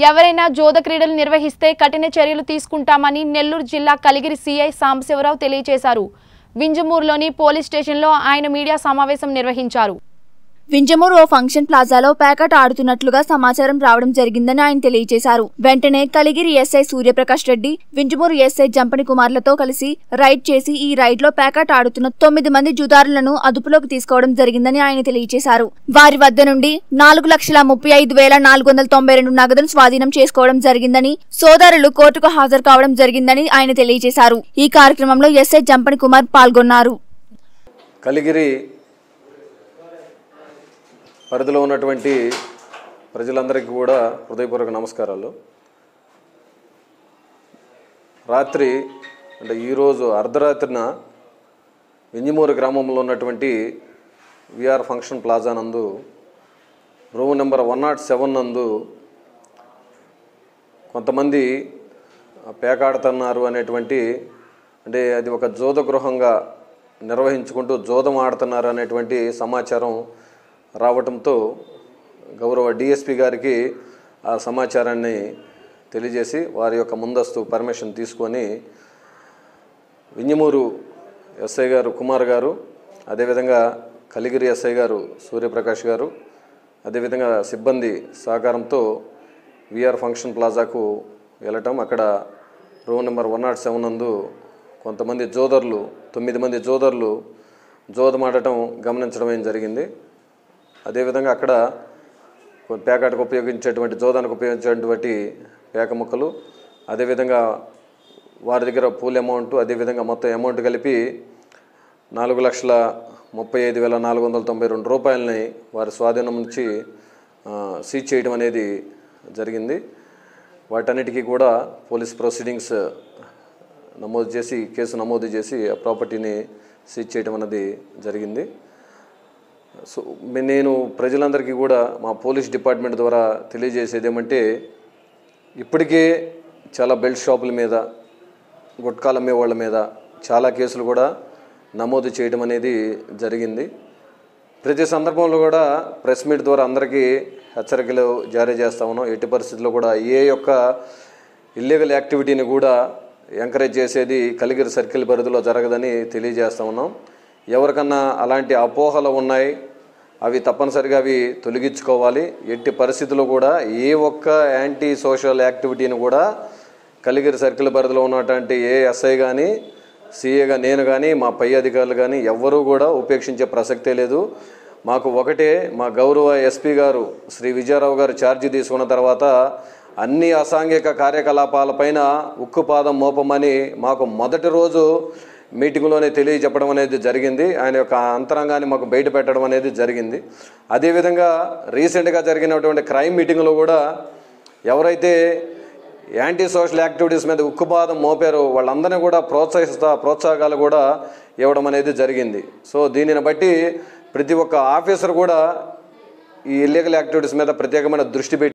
ఎవరైనా జోద క్రీడలు నిర్వహిస్తే కఠిన చర్యలు తీసుకుంటామని నెల్లూరు జిల్లా కలిగిరి సీఐ సాంబశివరావు తెలియజేశారు వింజమూరులోని పోలీస్ స్టేషన్లో ఆయన మీడియా సమావేశం నిర్వహించారు వింజమూరు ఓ ఫంక్షన్ ప్లాజాలో ప్యాకెట్ ఆడుతున్నట్లుగా సమాచారం రావడం జరిగిందని ఆయన తెలియజేశారు వెంటనే కలిగిరి ఎస్ఐ సూర్యప్రకాష్ రెడ్డి వింజమూరు ఎస్ఐ జంపని కుమార్లతో కలిసి రైడ్ చేసి ఈ రైడ్ లో ప్యాకెట్ ఆడుతున్న తొమ్మిది మంది జుదారులను అదుపులోకి తీసుకోవడం జరిగిందని ఆయన తెలియజేశారు వారి వద్ద నుండి నాలుగు లక్షల ముప్పై ఐదు వేల నాలుగు వందల తొంభై రెండు నగదును స్వాధీనం చేసుకోవడం జరిగిందని సోదరులు కోర్టుకు హాజరు కావడం జరిగిందని ఆయన తెలియజేశారు ఈ కార్యక్రమంలో ఎస్ఐ జంపని కుమార్ పాల్గొన్నారు కలిగిరి పరిధిలో ఉన్నటువంటి ప్రజలందరికీ కూడా హృదయపూర్వక నమస్కారాలు రాత్రి అంటే ఈరోజు అర్ధరాత్రిన వింజమూరు గ్రామంలో ఉన్నటువంటి విఆర్ ఫంక్షన్ ప్లాజా నందు room number one not seven నందు కొంతమంది పేకాడుతున్నారు అనేటువంటి అంటే అది ఒక జోద గృహంగా నిర్వహించుకుంటూ జోదం ఆడుతున్నారు అనేటువంటి సమాచారం రావటంతో గౌరవ డిఎస్పి గారికి ఆ సమాచారాన్ని తెలియజేసి వారి యొక్క ముందస్తు పర్మిషన్ తీసుకొని వింజమూరు ఎస్ఐ గారు కుమార్ గారు అదేవిధంగా కలిగిరి ఎస్ఐ గారు సూర్యప్రకాష్ గారు అదేవిధంగా సిబ్బంది సహకారంతో విఆర్ ఫంక్షన్ ప్లాజాకు వెళ్ళటం అక్కడ room number one not seven నందు కొంతమంది జోదర్లు తొమ్మిది మంది జోదర్లు జోదమాడటం గమనించడం ఏం జరిగింది అదేవిధంగా అక్కడ పేకాటకు ఉపయోగించేటువంటి జోదానికి ఉపయోగించేటువంటి పేక ముక్కలు అదేవిధంగా వారి దగ్గర పూల్ అమౌంట్ అదేవిధంగా మొత్తం అమౌంట్ కలిపి నాలుగు లక్షల ముప్పై ఐదు వేల నాలుగు వందల తొంభై రెండు రూపాయలని వారి స్వాధీనం నుంచి ఆ, సీజ్ చేయడం అనేది జరిగింది వాటన్నిటికీ కూడా పోలీస్ ప్రొసీడింగ్స్ నమోదు చేసి కేసు నమోదు చేసి ఆ ప్రాపర్టీని సీజ్ చేయడం అనేది జరిగింది సో మే- నేను ప్రజలందరికీ కూడా మా పోలీస్ డిపార్ట్మెంట్ ద్వారా తెలియజేసేది ఏమంటే ఇప్పటికే చాలా బెల్ట్ షాపుల మీద గుట్కాలు అమ్మే వాళ్ళ మీద చాలా కేసులు కూడా నమోదు చేయడం అనేది జరిగింది ప్రతి సందర్భంలో కూడా ప్రెస్ మీట్ ద్వారా అందరికీ హెచ్చరికలు జారీ చేస్తా ఉన్నాం ఎట్టి పరిస్థితుల్లో కూడా ఏ యొక్క ఇల్లీగల్ యాక్టివిటీని కూడా ఎంకరేజ్ చేసేది కలిగిరి సర్కిల్ పరిధిలో జరగదని తెలియజేస్తా ఉన్నాం ఎవరికన్నా అలాంటి అపోహలు ఉన్నాయి అవి తప్పనిసరిగా అవి తొలగించుకోవాలి ఎట్టి పరిస్థితుల్లో కూడా ఏ ఒక్క యాంటీ సోషల్ యాక్టివిటీని కూడా కలిగిరి సర్కిల్ పరిధిలో ఉన్నటువంటి ఏ ఎస్ఐ కానీ సీఏగా నేను కానీ మా పై అధికారులు కానీ ఎవ్వరూ కూడా ఉపేక్షించే ప్రసక్తే లేదు మాకు ఒకటే మా గౌరవ ఎస్పీ గారు శ్రీ విజయరావు గారు ఛార్జీ తీసుకున్న తర్వాత అన్ని అసాంఘిక కార్యకలాపాలపైన ఉక్కుపాదం మోపమని మాకు మొదటి రోజు మీటింగ్లోనే తెలియజెప్పడం అనేది జరిగింది ఆయన యొక్క అంతరంగాన్ని మాకు బయట పెట్టడం అనేది జరిగింది అదేవిధంగా రీసెంట్గా జరిగినటువంటి క్రైమ్ మీటింగ్లో కూడా ఎవరైతే యాంటీ సోషల్ యాక్టివిటీస్ మీద ఉక్కుపాదం మోపారో వాళ్ళందరినీ కూడా ప్రోత్సహిస్తా ప్రోత్సాహకాలు కూడా ఇవ్వడం అనేది జరిగింది సో దీనిని బట్టి ప్రతి ఒక్క ఆఫీసర్ కూడా ఈ ఇల్లీగల్ యాక్టివిటీస్ మీద ప్రత్యేకమైన దృష్టి పెట్టి